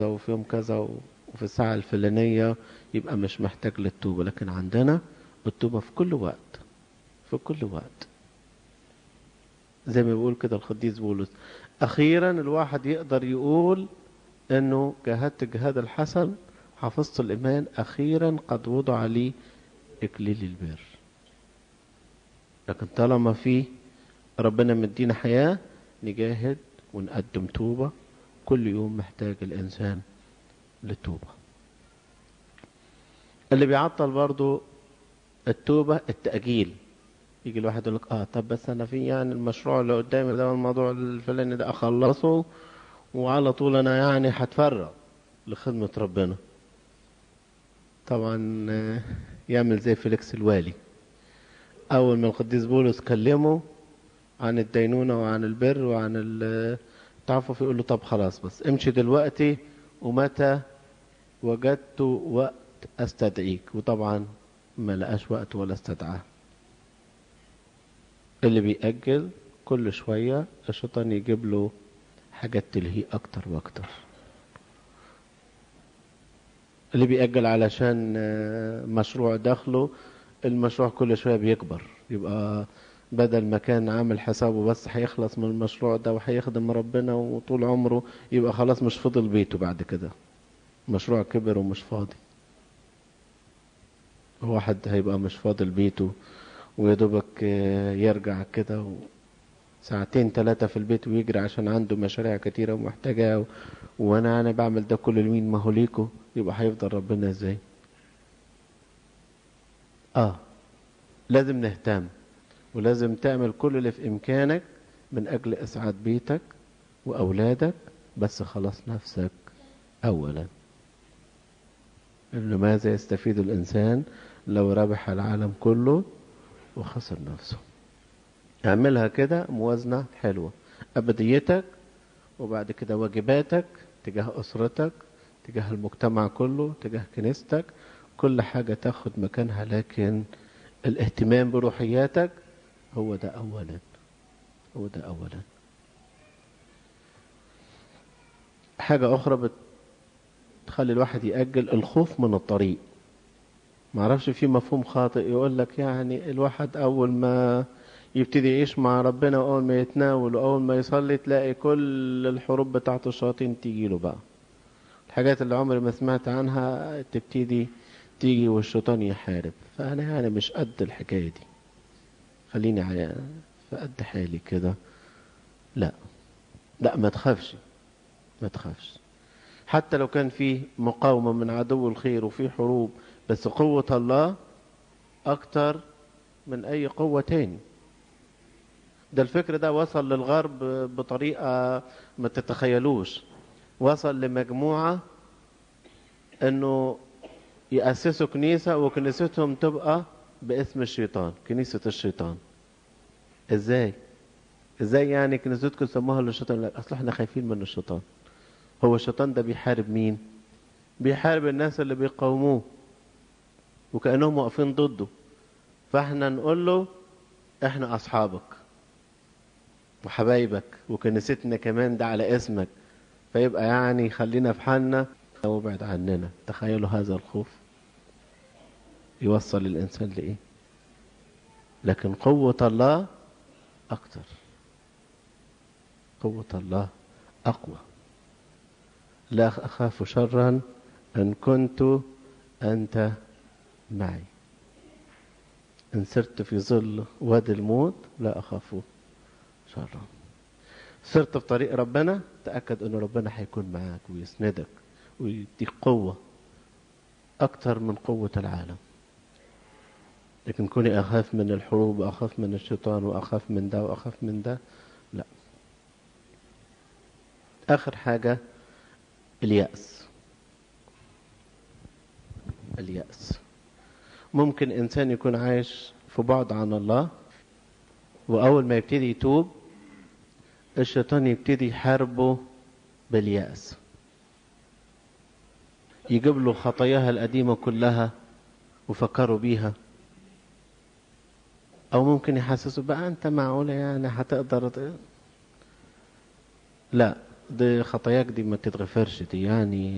وفي يوم كذا وفي الساعة الفلانية يبقى مش محتاج للتوبة لكن عندنا التوبة في كل وقت في كل وقت زي ما بيقول كده القديس بولس أخيرا الواحد يقدر يقول أنه جاهدت الجهاد الحسن حفظت الإيمان أخيرا قد وضع لي إكليل البر لكن طالما في ربنا مدينا حياة نجاهد ونقدم توبة كل يوم محتاج الإنسان للتوبة اللي بيعطل برضو التوبة التأجيل يجي الواحد يقول لك اه طب بس انا في يعني المشروع اللي قدامي ده الموضوع الفلاني ده اخلصه وعلى طول انا يعني هتفرغ لخدمة ربنا طبعا يعمل زي فيليكس الوالي اول ما القديس بولس كلمه عن الدينونة وعن البر وعن التعفف يقول له طب خلاص بس امشي دلوقتي ومتى وجدت وقت استدعيك وطبعا ما لقاش وقت ولا استدعاه اللي بيأجل كل شوية الشيطان يجيب له حاجات تلهيه أكتر وأكتر اللي بيأجل علشان مشروع دخله المشروع كل شوية بيكبر يبقى بدل ما كان عامل حسابه بس هيخلص من المشروع ده وهيخدم ربنا وطول عمره يبقى خلاص مش فضل بيته بعد كده مشروع كبر ومش فاضي واحد هيبقى مش فاضل بيته ويدوبك يرجع كده ساعتين ثلاثة في البيت ويجري عشان عنده مشاريع كتيرة ومحتاجها وانا انا بعمل ده كل لمين ما هو ليكو يبقى هيفضل ربنا ازاي اه لازم نهتم ولازم تعمل كل اللي في امكانك من اجل اسعاد بيتك واولادك بس خلاص نفسك اولا ماذا يستفيد الانسان لو ربح العالم كله وخسر نفسه اعملها كده موازنة حلوة أبديتك وبعد كده واجباتك تجاه أسرتك تجاه المجتمع كله تجاه كنيستك كل حاجة تاخد مكانها لكن الاهتمام بروحياتك هو ده أولا هو ده أولا حاجة أخرى بتخلي الواحد يأجل الخوف من الطريق معرفش في مفهوم خاطئ يقول لك يعني الواحد اول ما يبتدي يعيش مع ربنا واول ما يتناول واول ما يصلي تلاقي كل الحروب بتاعت الشياطين تيجي له بقى الحاجات اللي عمري ما سمعت عنها تبتدي تيجي والشيطان يحارب فانا يعني مش قد الحكايه دي خليني على في قد حالي كده لا لا ما تخافش ما تخافش حتى لو كان في مقاومه من عدو الخير وفي حروب بس قوة الله أكتر من أي قوة تاني ده الفكر ده وصل للغرب بطريقة ما تتخيلوش وصل لمجموعة أنه يأسسوا كنيسة وكنيستهم تبقى باسم الشيطان كنيسة الشيطان ازاي ازاي يعني كنيستكم سموها للشيطان لا اصل احنا خايفين من الشيطان هو الشيطان ده بيحارب مين بيحارب الناس اللي بيقاوموه وكأنهم واقفين ضده فاحنا نقول له احنا اصحابك وحبايبك وكنيستنا كمان ده على اسمك فيبقى يعني خلينا في حالنا وابعد عننا تخيلوا هذا الخوف يوصل الانسان لايه لكن قوة الله اكتر قوة الله اقوى لا اخاف شرا ان كنت انت معي إن سرت في ظل وادي الموت لا أخاف شرا سرت في طريق ربنا تأكد أن ربنا هيكون معاك ويسندك ويديك قوة أكتر من قوة العالم لكن كوني أخاف من الحروب وأخاف من الشيطان وأخاف من ده وأخاف من ده لا آخر حاجة اليأس اليأس ممكن إنسان يكون عايش في بعد عن الله وأول ما يبتدي يتوب الشيطان يبتدي يحاربه باليأس يجيب له خطاياها القديمة كلها وفكروا بيها أو ممكن يحسسه بقى أنت معقولة يعني هتقدر لا دي خطاياك دي ما تتغفرش دي يعني